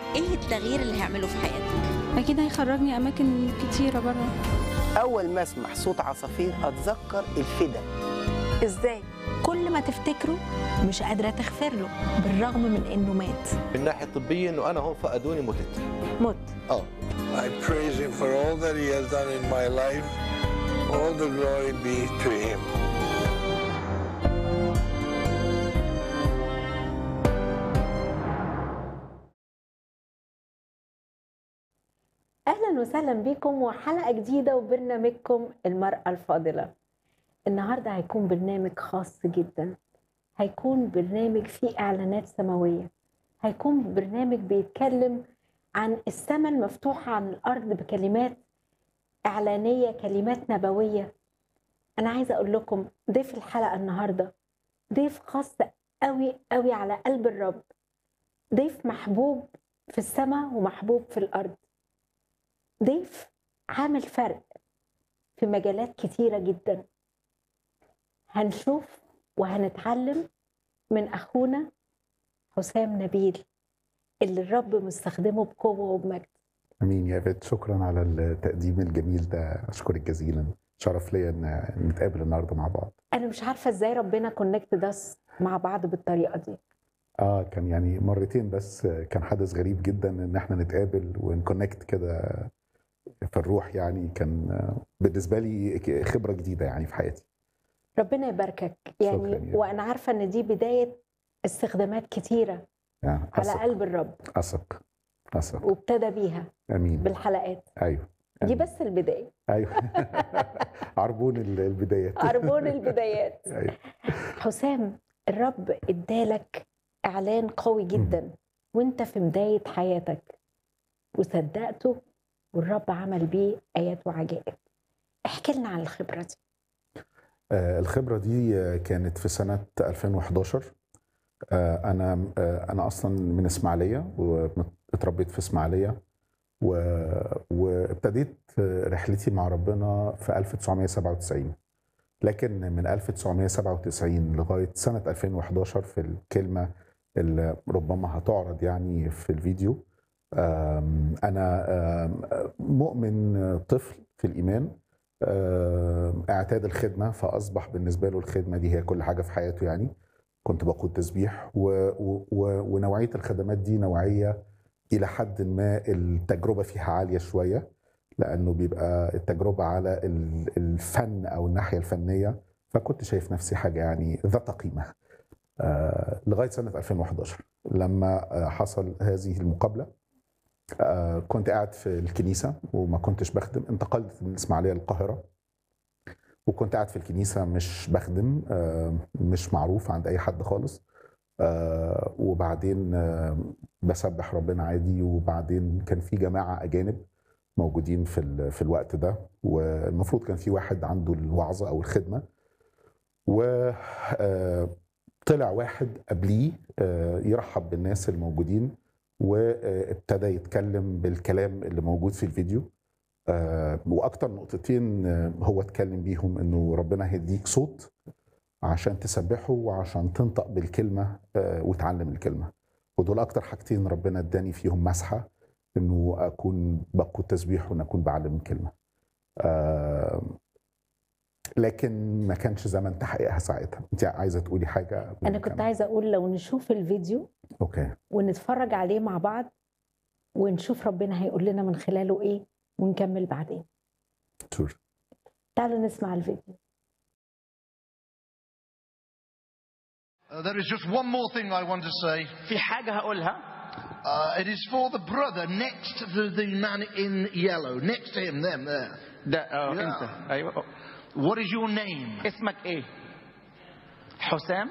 ايه التغيير اللي هيعمله في حياتك اكيد هيخرجني اماكن كتيره بره أول ما أسمع صوت عصافير أتذكر الفدا ازاي كل ما تفتكره مش قادره تغفر له بالرغم من انه مات من الناحيه الطبيه انه انا هون فقدوني متت مت اه I praise him for all that he has done in my life. All the glory be to him. اهلا وسهلا بكم وحلقه جديده وبرنامجكم المراه الفاضله النهارده هيكون برنامج خاص جدا هيكون برنامج فيه اعلانات سماويه هيكون برنامج بيتكلم عن السماء المفتوحه عن الارض بكلمات اعلانيه كلمات نبويه انا عايزه اقول لكم ضيف الحلقه النهارده ضيف خاص قوي قوي على قلب الرب ضيف محبوب في السماء ومحبوب في الارض ضيف عامل فرق في مجالات كتيرة جدا هنشوف وهنتعلم من أخونا حسام نبيل اللي الرب مستخدمه بقوة وبمجد امين يا فيت شكرا على التقديم الجميل ده اشكرك جزيلا شرف ليا ان نتقابل النهارده مع بعض أنا مش عارفة إزاي ربنا كونكت داس مع بعض بالطريقة دي اه كان يعني مرتين بس كان حدث غريب جدا ان احنا نتقابل ونكونكت كده في الروح يعني كان بالنسبه لي خبره جديده يعني في حياتي ربنا يباركك يعني شكراً يا وأنا عارفة إن دي بداية استخدامات كتيرة يعني على اثق قلب الرب اثق اثق وابتدى بيها امين بالحلقات ايوه دي آمين. بس البداية ايوه عربون البدايات عربون البدايات ايوه حسام الرب ادالك اعلان قوي جدا وانت في بدايه حياتك وصدقته والرب عمل بيه ايات وعجائب احكي لنا عن الخبره دي آه، الخبرة دي آه، كانت في سنة 2011 آه، أنا آه، أنا أصلا من إسماعيلية واتربيت في إسماعيلية و- وابتديت آه، رحلتي مع ربنا في 1997 لكن من 1997 لغاية سنة 2011 في الكلمة اللي ربما هتعرض يعني في الفيديو آم، أنا آم، مؤمن طفل في الإيمان آه، اعتاد الخدمه فاصبح بالنسبه له الخدمه دي هي كل حاجه في حياته يعني كنت بقود تسبيح و و و ونوعيه الخدمات دي نوعيه الى حد ما التجربه فيها عاليه شويه لانه بيبقى التجربه على ال- الفن او الناحيه الفنيه فكنت شايف نفسي حاجه يعني ذات قيمه آه، لغايه سنه 2011 لما آه، حصل هذه المقابله آه، كنت قاعد في الكنيسة وما كنتش بخدم انتقلت من الإسماعيلية للقاهرة وكنت قاعد في الكنيسة مش بخدم آه، مش معروف عند أي حد خالص آه، وبعدين آه، بسبح ربنا عادي وبعدين كان في جماعة أجانب موجودين في ال- في الوقت ده والمفروض كان في واحد عنده الوعظة أو الخدمة وطلع واحد قبليه آه، يرحب بالناس الموجودين وابتدى يتكلم بالكلام اللي موجود في الفيديو آه، واكتر نقطتين آه، هو اتكلم بيهم انه ربنا هيديك صوت عشان تسبحه وعشان تنطق بالكلمه آه، وتعلم الكلمه ودول اكتر حاجتين ربنا اداني فيهم مسحه انه اكون بقود تسبيح وان اكون بعلم الكلمه آه، لكن ما كانش زمن تحقيقها ساعتها انت عايزه تقولي حاجه انا كنت عايزه اقول لو نشوف الفيديو اوكي ونتفرج عليه مع بعض ونشوف ربنا هيقول لنا من خلاله ايه ونكمل بعدين شور تعالوا نسمع الفيديو Uh, there is just one more thing I want to say. في حاجة هقولها Uh, it is for the brother next to the man in yellow, next to him, them there. ده اه Yeah. انت ايوه What is your name? اسمك ايه؟ حسام